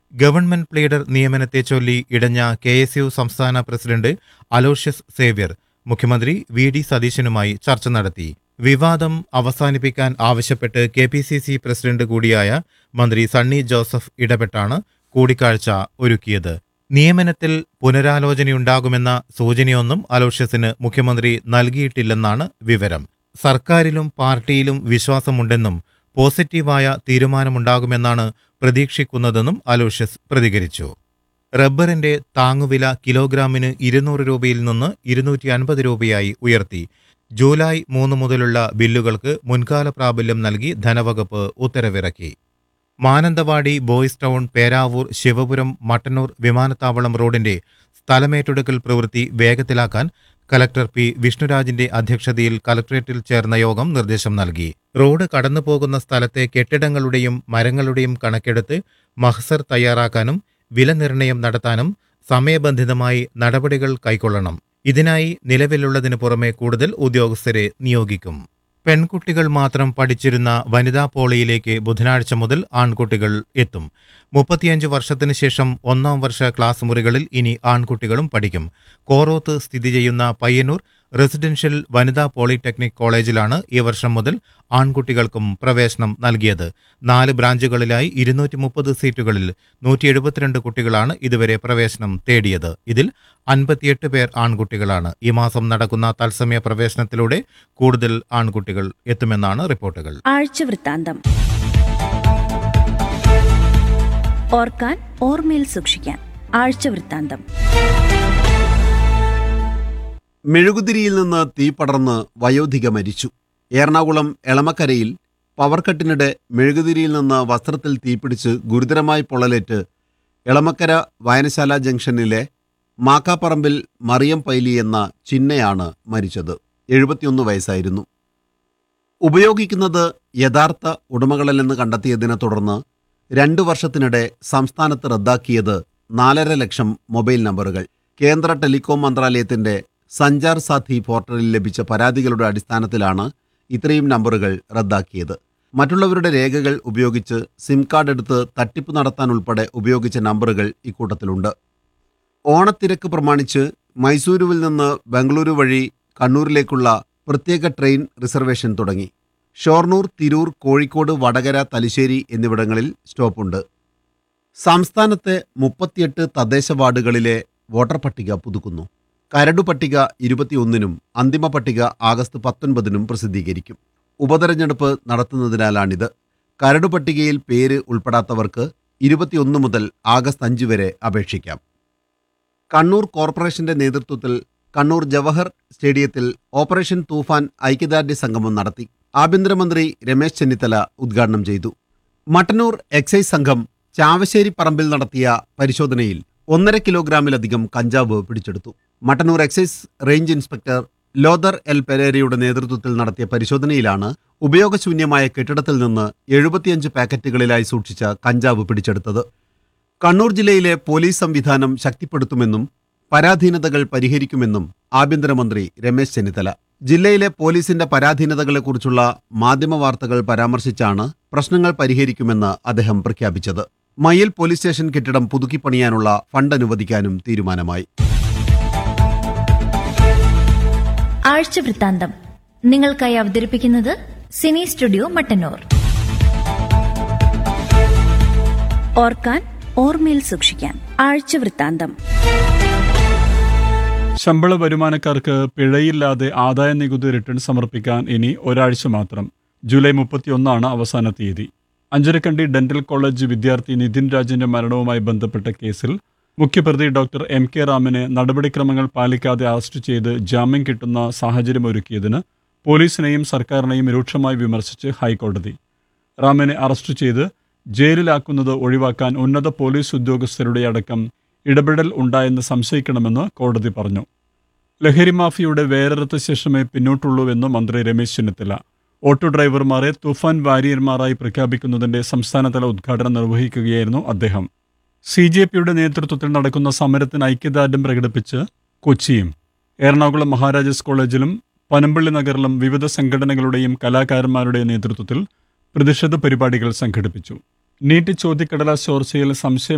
government pleader നിയമനത്തെ ചൊല്ലി ഇടഞ്ഞ കെ എസ് യു സംസ്ഥാന പ്രസിഡന്റ് അലോഷ്യസ് സേവ്യർ മുഖ്യമന്ത്രി വി ഡി സതീശനുമായി ചർച്ച നടത്തി വിവാദം അവസാനിപ്പിക്കാൻ ആവശ്യപ്പെട്ട് K P C C president കൂടിയായ മന്ത്രി സണ്ണി ജോസഫ് ഇടപെട്ടാണ് കൂടിക്കാഴ്ച ഒരുക്കിയത് നിയമനത്തിൽ പുനരാലോചനയുണ്ടാകുമെന്ന സൂചനയൊന്നും അലോഷ്യസിന് മുഖ്യമന്ത്രി നൽകിയിട്ടില്ലെന്നാണ് വിവരം സർക്കാരിലും പാർട്ടിയിലും വിശ്വാസമുണ്ടെന്നും പോസിറ്റീവായ തീരുമാനമുണ്ടാകുമെന്നാണ് പ്രതീക്ഷിക്കുന്നതെന്നും അലോഷ്യസ് പ്രതികരിച്ചു റബ്ബറിന്റെ താങ്ങുവില കിലോഗ്രാമിന് ഇരുന്നൂറ് രൂപയിൽ നിന്ന് ഇരുന്നൂറ്റി അൻപത് രൂപയായി ഉയർത്തി ജൂലൈ മൂന്ന് മുതലുള്ള ബില്ലുകൾക്ക് മുൻകാല പ്രാബല്യം നൽകി ധനവകുപ്പ് ഉത്തരവിറക്കി മാനന്തവാടി ബോയ്സ് ടൗൺ പേരാവൂർ ശിവപുരം മട്ടന്നൂർ വിമാനത്താവളം റോഡിന്റെ സ്ഥലമേറ്റെടുക്കൽ പ്രവൃത്തി വേഗത്തിലാക്കാൻ കലക്ടർ പി വിഷ്ണുരാജിന്റെ അധ്യക്ഷതയിൽ കലക്ട്രേറ്റിൽ ചേർന്ന യോഗം നിർദ്ദേശം നൽകി റോഡ് കടന്നുപോകുന്ന സ്ഥലത്തെ കെട്ടിടങ്ങളുടെയും മരങ്ങളുടെയും കണക്കെടുത്ത് മഹസർ തയ്യാറാക്കാനും വില നിർണ്ണയം നടത്താനും സമയബന്ധിതമായി നടപടികൾ കൈക്കൊള്ളണം ഇതിനായി നിലവിലുള്ളതിനു പുറമെ കൂടുതൽ ഉദ്യോഗസ്ഥരെ നിയോഗിക്കും പെൺകുട്ടികൾ മാത്രം പഠിച്ചിരുന്ന വനിതാ പോളിയിലേക്ക് ബുധനാഴ്ച മുതൽ ആൺകുട്ടികൾ എത്തും മുപ്പത്തിയഞ്ച് വർഷത്തിനു ശേഷം ഒന്നാം വർഷ ക്ലാസ് മുറികളിൽ ഇനി ആൺകുട്ടികളും പഠിക്കും കോറോത്ത് സ്ഥിതി ചെയ്യുന്ന പയ്യന്നൂർ റെസിഡൻഷ്യൽ വനിതാ പോളിടെക്നിക് കോളേജിലാണ് ഈ വർഷം മുതൽ ആൺകുട്ടികൾക്കും പ്രവേശനം നൽകിയത് നാല് ബ്രാഞ്ചുകളിലായി ഇരുന്നൂറ്റി മുപ്പത് സീറ്റുകളിൽ നൂറ്റി എഴുപത്തിരണ്ട് കുട്ടികളാണ് ഇതുവരെ പ്രവേശനം തേടിയത് ഇതിൽ അൻപത്തിയെട്ട് പേർ ആൺകുട്ടികളാണ് ഈ മാസം നടക്കുന്ന തത്സമയ പ്രവേശനത്തിലൂടെ കൂടുതൽ ആൺകുട്ടികൾ എത്തുമെന്നാണ് റിപ്പോർട്ടുകൾ ആഴ്ചവൃത്താന്തം ഓർക്കാൻ ഓർമ്മയിൽ സൂക്ഷിക്കാൻ ആഴ്ചവൃത്താന്തം മെഴുകുതിരിയിൽ നിന്ന് തീ പടർന്ന് വയോധിക മരിച്ചു എറണാകുളം എളമക്കരയിൽ പവർ കട്ടിനിടെ മെഴുകുതിരിയിൽ നിന്ന് വസ്ത്രത്തിൽ തീപിടിച്ച് ഗുരുതരമായി പൊള്ളലേറ്റ് എളമക്കര വായനശാല ജംഗ്ഷനിലെ മാക്കാപ്പറമ്പിൽ മറിയം പൈലി എന്ന ചിന്നയാണ് മരിച്ചത് എഴുപത്തിയൊന്ന് വയസ്സായിരുന്നു ഉപയോഗിക്കുന്നത് യഥാർത്ഥ ഉടമകളല്ലെന്ന് കണ്ടെത്തിയതിനെ തുടർന്ന് രണ്ടു വർഷത്തിനിടെ സംസ്ഥാനത്ത് റദ്ദാക്കിയത് നാലര ലക്ഷം മൊബൈൽ നമ്പറുകൾ കേന്ദ്ര ടെലികോം മന്ത്രാലയത്തിന്റെ സഞ്ചാർ സാഥി പോർട്ടലിൽ ലഭിച്ച പരാതികളുടെ അടിസ്ഥാനത്തിലാണ് ഇത്രയും നമ്പറുകൾ റദ്ദാക്കിയത് മറ്റുള്ളവരുടെ രേഖകൾ ഉപയോഗിച്ച് സിം കാർഡ് എടുത്ത് തട്ടിപ്പ് നടത്താൻ ഉൾപ്പെടെ ഉപയോഗിച്ച നമ്പറുകൾ ഇക്കൂട്ടത്തിലുണ്ട് ഓണത്തിരക്ക് പ്രമാണിച്ച് മൈസൂരുവിൽ നിന്ന് ബംഗളൂരു വഴി കണ്ണൂരിലേക്കുള്ള പ്രത്യേക ട്രെയിൻ റിസർവേഷൻ തുടങ്ങി ഷൊർണൂർ തിരൂർ കോഴിക്കോട് വടകര തലശ്ശേരി എന്നിവിടങ്ങളിൽ സ്റ്റോപ്പുണ്ട് സംസ്ഥാനത്തെ മുപ്പത്തിയെട്ട് തദ്ദേശ വാർഡുകളിലെ വോട്ടർ പട്ടിക പുതുക്കുന്നു കരടു പട്ടിക ഇരുപത്തിയൊന്നിനും അന്തിമ പട്ടിക ആഗസ്റ്റ് പത്തൊൻപതിനും പ്രസിദ്ധീകരിക്കും ഉപതെരഞ്ഞെടുപ്പ് നടത്തുന്നതിനാലാണിത് കരടു പട്ടികയിൽ പേര് ഉൾപ്പെടാത്തവർക്ക് ഇരുപത്തിയൊന്ന് മുതൽ ആഗസ്റ്റ് അഞ്ച് വരെ അപേക്ഷിക്കാം കണ്ണൂർ കോർപ്പറേഷന്റെ നേതൃത്വത്തിൽ കണ്ണൂർ ജവഹർ സ്റ്റേഡിയത്തിൽ ഓപ്പറേഷൻ തൂഫാൻ ഐക്യദാർഢ്യ സംഗമം നടത്തി ആഭ്യന്തരമന്ത്രി രമേശ് ചെന്നിത്തല ഉദ്ഘാടനം ചെയ്തു മട്ടന്നൂർ എക്സൈസ് സംഘം ചാവശ്ശേരി പറമ്പിൽ നടത്തിയ പരിശോധനയിൽ ഒന്നര കിലോഗ്രാമിലധികം കഞ്ചാവ് പിടിച്ചെടുത്തു Mattannur excise range inspector Lothar L പെരേരയുടെ നേതൃത്വത്തിൽ നടത്തിയ പരിശോധനയിലാണ് ഉപയോഗശൂന്യമായ കെട്ടിടത്തിൽ നിന്ന് എഴുപത്തിയഞ്ച് പാക്കറ്റുകളിലായി സൂക്ഷിച്ച കഞ്ചാവ് പിടിച്ചെടുത്തത് കണ്ണൂർ ജില്ലയിലെ പോലീസ് സംവിധാനം ശക്തിപ്പെടുത്തുമെന്നും പരാധീനതകൾ പരിഹരിക്കുമെന്നും ആഭ്യന്തരമന്ത്രി രമേശ് ചെന്നിത്തല ജില്ലയിലെ പോലീസിന്റെ പരാധീനതകളെക്കുറിച്ചുള്ള മാധ്യമ വാർത്തകൾ പരാമർശിച്ചാണ് പ്രശ്നങ്ങൾ പരിഹരിക്കുമെന്ന് അദ്ദേഹം പ്രഖ്യാപിച്ചത് മയിൽ പോലീസ് സ്റ്റേഷൻ കെട്ടിടം പുതുക്കിപ്പണിയാനുള്ള ഫണ്ട് അനുവദിക്കാനും തീരുമാനമായി ആഴ്ചവൃത്താന്തം നിങ്ങൾക്കായി അവതരിപ്പിക്കുന്നത് സിനി സ്റ്റുഡിയോ മട്ടന്നൂർ ഓർക്കാൻ ഓർമ്മയിൽ സൂക്ഷിക്കാൻ ആഴ്ചവൃത്താന്തം ശമ്പള വരുമാനക്കാർക്ക് പിഴയില്ലാതെ ആദായ നികുതി റിട്ടേൺ സമർപ്പിക്കാൻ ഇനി ഒരാഴ്ച മാത്രം ജൂലൈ മുപ്പത്തിയൊന്നാണ് അവസാന തീയതി അഞ്ചരക്കണ്ടി ഡെന്റൽ കോളേജ് വിദ്യാർത്ഥി നിതിൻ രാജിന്റെ മരണവുമായി ബന്ധപ്പെട്ട കേസിൽ മുഖ്യപ്രതി ഡോക്ടർ എം കെ റാമിനെ നടപടിക്രമങ്ങൾ പാലിക്കാതെ അറസ്റ്റ് ചെയ്ത് ജാമ്യം കിട്ടുന്ന സാഹചര്യമൊരുക്കിയതിന് പോലീസിനെയും സർക്കാരിനെയും രൂക്ഷമായി വിമർശിച്ച് ഹൈക്കോടതി റാമിനെ അറസ്റ്റ് ചെയ്ത് ജയിലിലാക്കുന്നത് ഒഴിവാക്കാൻ ഉന്നത പോലീസ് ഉദ്യോഗസ്ഥരുടെ അടക്കം ഇടപെടൽ ഉണ്ടായെന്ന് സംശയിക്കണമെന്ന് കോടതി പറഞ്ഞു ലഹരി മാഫിയയുടെ വേരറുത്ത ശേഷമേ പിന്നോട്ടുള്ളൂവെന്ന് മന്ത്രി രമേശ് ചെന്നിത്തല ഓട്ടോ ഡ്രൈവർമാരെ തുഫാൻ വാരിയർമാരായി പ്രഖ്യാപിക്കുന്നതിന്റെ സംസ്ഥാനതല ഉദ്ഘാടനം നിർവഹിക്കുകയായിരുന്നു അദ്ദേഹം സി ജെ പിയുടെ നേതൃത്വത്തിൽ നടക്കുന്ന സമരത്തിന് ഐക്യദാർഢ്യം പ്രകടിപ്പിച്ച് കൊച്ചിയും എറണാകുളം മഹാരാജാസ് കോളേജിലും പനമ്പള്ളി നഗറിലും വിവിധ സംഘടനകളുടെയും കലാകാരന്മാരുടെയും നേതൃത്വത്തിൽ പ്രതിഷേധ പരിപാടികൾ സംഘടിപ്പിച്ചു നീറ്റ് ചോദ്യക്കടലാസ് ചോർച്ചയിൽ സംശയം